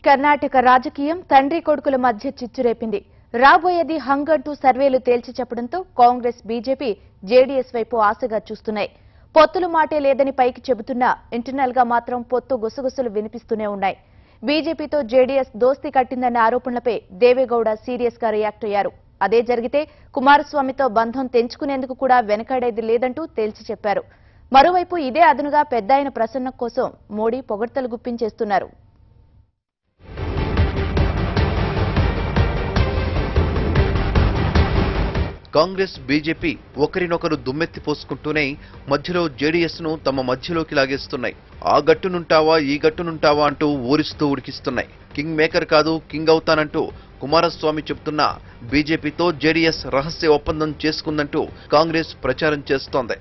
కర్ణాటక రాజకీయం తండ్రి కొడుకుల మధ్య చిచ్చురేపింది రాబోయేది హంగ్ అంటూ సర్వేలు తేల్చి చెప్పడంతో కాంగ్రెస్ బీజేపీ జేడీఎస్ వైపు ఆశగా చూస్తున్నాయి పొత్తులు మాటే లేదని పైకి చెబుతున్నా ఇంటర్నల్ గా మాత్రం పొత్తు గుసగుసలు వినిపిస్తూనే ఉన్నాయి బీజేపీతో జేడీఎస్ దోస్తీ కట్టిందన్న ఆరోపణలపై దేవేగౌడ సీరియస్ గా రియాక్ట్ అయ్యారు అదే జరిగితే కుమారస్వామితో బంధం తెంచుకునేందుకు కూడా వెనకాడేది లేదంటూ తేల్చి చెప్పారు మరోవైపు ఇదే అదనుగా పెద్దాయన ప్రసన్న కోసం మోడీ పొగడ్తలు గుప్పించేస్తున్నారు కాంగ్రెస్ బీజేపీ ఒకరినొకరు దుమ్మెత్తి పోసుకుంటూనే మధ్యలో జేడీఎస్ ను తమ మధ్యలోకి లాగేస్తున్నాయి ఆ గట్టునుంటావా ఈ గట్టునుంటావా అంటూ ఊరిస్తూ ఉడికిస్తున్నాయి కింగ్ మేకర్ కాదు కింగ్ అవుతానంటూ కుమారస్వామి చెబుతున్నా బీజేపీతో జేడీఎస్ రహస్య ఒప్పందం చేసుకుందంటూ కాంగ్రెస్ ప్రచారం చేస్తోంది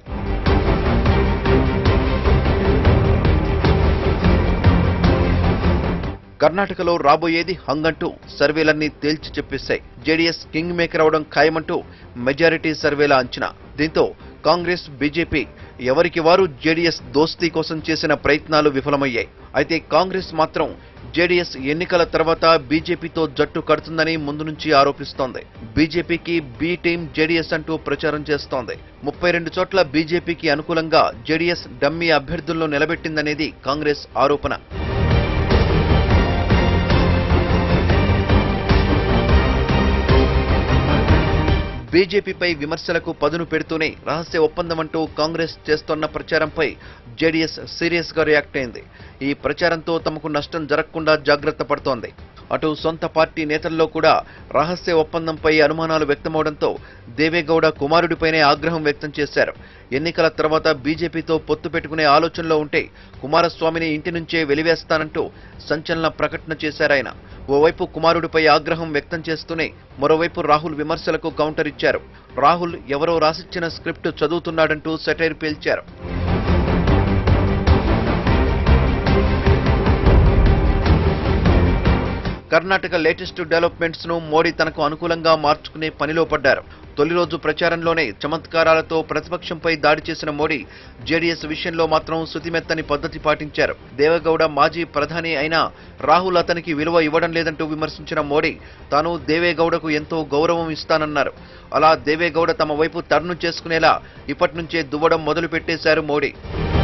కర్ణాటకలో రాబోయేది హంగంటూ సర్వేలన్నీ తేల్చి చెప్పేశాయి జేడీఎస్ కింగ్ మేకర్ అవడం ఖాయమంటూ మెజారిటీ సర్వేల అంచనా దీంతో కాంగ్రెస్ బీజేపీ ఎవరికి వారు జేడీఎస్ దోస్తీ కోసం చేసిన ప్రయత్నాలు విఫలమయ్యాయి అయితే కాంగ్రెస్ మాత్రం జేడీఎస్ ఎన్నికల తర్వాత బీజేపీతో జట్టు కడుతుందని ముందు నుంచి ఆరోపిస్తోంది బీజేపీకి బి టీం జేడీఎస్ అంటూ ప్రచారం చేస్తోంది ముప్పై రెండు చోట్ల బీజేపీకి అనుకూలంగా జేడీఎస్ డమ్మీ అభ్యర్థుల్లో నిలబెట్టిందనేది కాంగ్రెస్ ఆరోపణ బీజేపీపై విమర్శలకు పదును పెడుతూనే రహస్య ఒప్పందం అంటూ కాంగ్రెస్ చేస్తోన్న ప్రచారంపై జేడీఎస్ సీరియస్ గా రియాక్ట్ అయింది ఈ ప్రచారంతో తమకు నష్టం జరగకుండా జాగ్రత్త పడుతోంది అటు సొంత పార్టీ నేతల్లో కూడా రహస్య ఒప్పందంపై అనుమానాలు వ్యక్తమవడంతో దేవేగౌడ కుమారుడిపైనే ఆగ్రహం వ్యక్తం చేశారు ఎన్నికల తర్వాత బీజేపీతో పొత్తు పెట్టుకునే ఆలోచనలో ఉంటే కుమారస్వామిని ఇంటి నుంచే వెలివేస్తానంటూ సంచలన ప్రకటన చేశారాయన ఓవైపు కుమారుడిపై ఆగ్రహం వ్యక్తం చేస్తూనే మరోవైపు రాహుల్ విమర్శలకు కౌంటర్ ఇచ్చారు రాహుల్ ఎవరో రాసిచ్చిన స్క్రిప్ట్ చదువుతున్నాడంటూ సెటైర్ పేల్చారు కర్ణాటక లేటెస్ట్ డెవలప్మెంట్స్ ను మోడీ తనకు అనుకూలంగా మార్చుకునే పనిలో పడ్డారు తొలి రోజు ప్రచారంలోనే చమత్కారాలతో ప్రతిపక్షంపై దాడి చేసిన మోడీ జేడీఎస్ విషయంలో మాత్రం శుతిమెత్తని పద్ధతి పాటించారు దేవగౌడ మాజీ ప్రధాని అయినా రాహుల్ అతనికి విలువ ఇవ్వడం లేదంటూ విమర్శించిన మోడీ తాను దేవేగౌడకు ఎంతో గౌరవం ఇస్తానన్నారు అలా దేవేగౌడ తమ వైపు టర్ను చేసుకునేలా ఇప్పటి నుంచే దువ్వడం మొదలు పెట్టేశారు మోడీ